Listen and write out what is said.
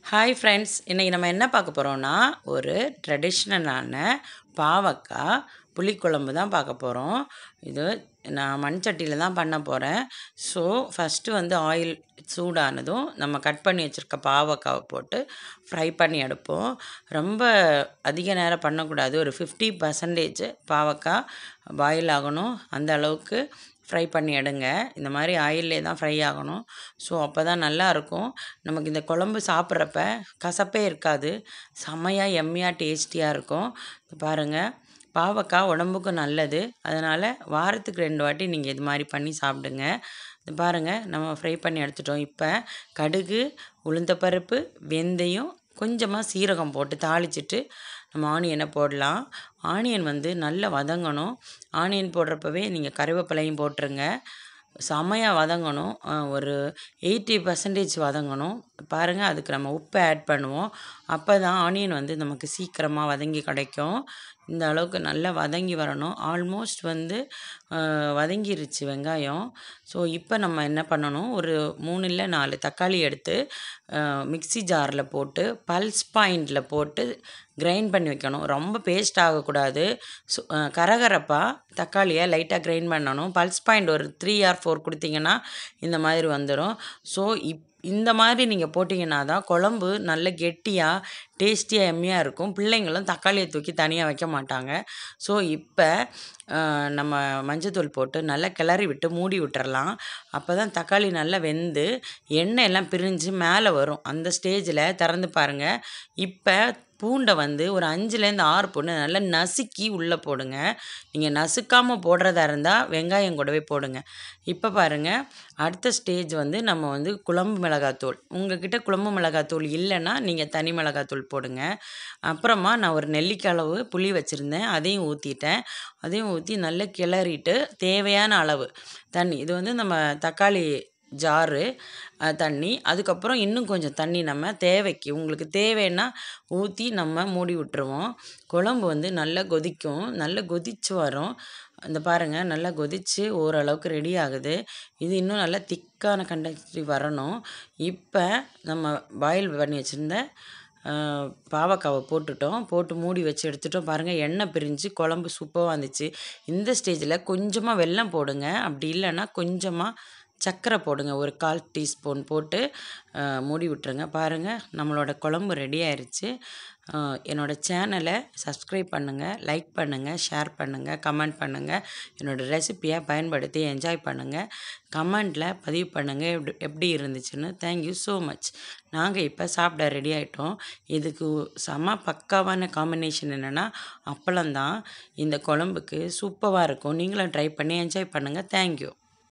hi friends இன்றைக்கி நம்ம என்ன பார்க்க போகிறோம்னா ஒரு ட்ரெடிஷ்னலான பாவக்காய் புளிக்குழம்பு தான் பார்க்க போகிறோம் இது நான் மண் சட்டியில் தான் பண்ண போகிறேன் ஸோ ஃபஸ்ட்டு வந்து ஆயில் சூடானதும் நம்ம கட் பண்ணி வச்சுருக்க பாவக்காவை போட்டு ஃப்ரை பண்ணி எடுப்போம் ரொம்ப அதிக நேரம் பண்ணக்கூடாது ஒரு ஃபிஃப்டி பர்சன்டேஜ் பாவக்காய் பாயில் ஆகணும் அந்த அளவுக்கு ஃப்ரை பண்ணி எடுங்க இந்த மாதிரி ஆயிலே தான் ஃப்ரை ஆகணும் ஸோ அப்போ தான் நல்லாயிருக்கும் நமக்கு இந்த குழம்பு சாப்பிட்றப்ப கசப்பே இருக்காது செம்மையாக எம்மையாக டேஸ்டியாக இருக்கும் பாருங்கள் பாவக்காய் உடம்புக்கு நல்லது அதனால் வாரத்துக்கு ரெண்டு வாட்டி நீங்கள் இது மாதிரி பண்ணி சாப்பிடுங்க இது பாருங்கள் நம்ம ஃப்ரை பண்ணி எடுத்துட்டோம் இப்போ கடுகு உளுந்தப்பருப்பு வெந்தயம் கொஞ்சமாக சீரகம் போட்டு தாளிச்சிட்டு நம்ம ஆனியனை போடலாம் ஆனியன் வந்து நல்லா வதங்கணும் ஆனியன் போடுறப்பவே நீங்கள் கருவேப்பிலையும் போட்டுருங்க செமையாக வதங்கணும் ஒரு எயிட்டி பர்சன்டேஜ் வதங்கணும் பாருங்கள் அதுக்கு நம்ம உப்பை ஆட் பண்ணுவோம் அப்போ தான் ஆனியன் வந்து நமக்கு சீக்கிரமாக வதங்கி கிடைக்கும் இந்த அளவுக்கு நல்லா வதங்கி வரணும் ஆல்மோஸ்ட் வந்து வதங்கிருச்சு வெங்காயம் ஸோ இப்போ நம்ம என்ன பண்ணணும் ஒரு மூணு இல்லை நாலு தக்காளி எடுத்து மிக்சி ஜாரில் போட்டு பல்ஸ் பாயிண்டில் போட்டு கிரைண்ட் பண்ணி வைக்கணும் ரொம்ப பேஸ்ட் ஆகக்கூடாது ஸோ கரகரப்பாக தக்காளியை லைட்டாக கிரைண்ட் பண்ணணும் பல்ஸ் பாயிண்ட் ஒரு த்ரீ ஆர் ஃபோர் கொடுத்தீங்கன்னா இந்த மாதிரி வந்துடும் ஸோ இப் இந்த மாதிரி நீங்கள் போட்டிங்கன்னா தான் குழம்பு நல்ல கெட்டியாக டேஸ்டியாக எம்மியாக இருக்கும் பிள்ளைங்களும் தக்காளியை தூக்கி தனியாக வைக்க மாட்டாங்க ஸோ இப்போ நம்ம மஞ்சத்தூள் போட்டு நல்லா கிளறி விட்டு மூடி விட்டுறலாம் அப்போ தான் தக்காளி நல்லா வெந்து எண்ணெய் எல்லாம் பிரிஞ்சு மேலே வரும் அந்த ஸ்டேஜில் திறந்து பாருங்கள் இப்போ பூண்டை வந்து ஒரு அஞ்சுலேருந்து ஆறு பூண்டு நல்லா நசுக்கி உள்ளே போடுங்க நீங்கள் நசுக்காமல் போடுறதா இருந்தால் வெங்காயம் கூடவே போடுங்க இப்போ பாருங்கள் அடுத்த ஸ்டேஜ் வந்து நம்ம வந்து குழம்பு மிளகாத்தூள் உங்ககிட்ட குழம்பு மிளகாத்தூள் இல்லைன்னா நீங்கள் தனி மிளகாத்தூள் போடுங்க அப்புறமா நான் ஒரு நெல்லிக்காய் அளவு புளி வச்சுருந்தேன் அதையும் ஊற்றிட்டேன் அதையும் ஊற்றி நல்லா கிளறிட்டு தேவையான அளவு தண்ணி இது வந்து நம்ம தக்காளி ஜாரு தண்ணி அதுக்கப்புறம் இன்னும் கொஞ்சம் தண்ணி நம்ம தேவைக்கு உங்களுக்கு தேவைன்னா ஊற்றி நம்ம மூடி விட்டுருவோம் குழம்பு வந்து நல்லா கொதிக்கும் நல்லா கொதித்து வரும் இந்த பாருங்கள் நல்லா கொதித்து ஓரளவுக்கு ரெடி ஆகுது இது இன்னும் நல்லா திக்கான கண்டன்சி வரணும் இப்போ நம்ம பாயில் பண்ணி வச்சுருந்த பாவக்காவை போட்டுட்டோம் போட்டு மூடி வச்சு எடுத்துட்டோம் பாருங்கள் எண்ணெய் பிரிஞ்சு குழம்பு சூப்பராக வந்துச்சு இந்த ஸ்டேஜில் கொஞ்சமாக வெல்லம் போடுங்க அப்படி இல்லைன்னா கொஞ்சமாக சர்க்கரை போடுங்க ஒரு கால் டீஸ்பூன் போட்டு மூடி விட்டுருங்க பாருங்கள் நம்மளோட குழம்பு ரெடி ஆயிடுச்சு என்னோடய சேனலை சப்ஸ்கிரைப் பண்ணுங்கள் லைக் பண்ணுங்கள் ஷேர் பண்ணுங்கள் கமெண்ட் பண்ணுங்கள் என்னோடய ரெசிப்பியை பயன்படுத்தி என்ஜாய் பண்ணுங்கள் கமெண்டில் பதிவு பண்ணுங்கள் எப்படி எப்படி இருந்துச்சுன்னு தேங்க்யூ ஸோ மச் நாங்கள் இப்போ சாப்பிட ரெடி ஆகிட்டோம் இதுக்கு செம பக்காவான காம்பினேஷன் என்னென்னா அப்பளம்தான் இந்த குழம்புக்கு சூப்பராக இருக்கும் நீங்களும் ட்ரை பண்ணி என்ஜாய் பண்ணுங்கள் தேங்க்யூ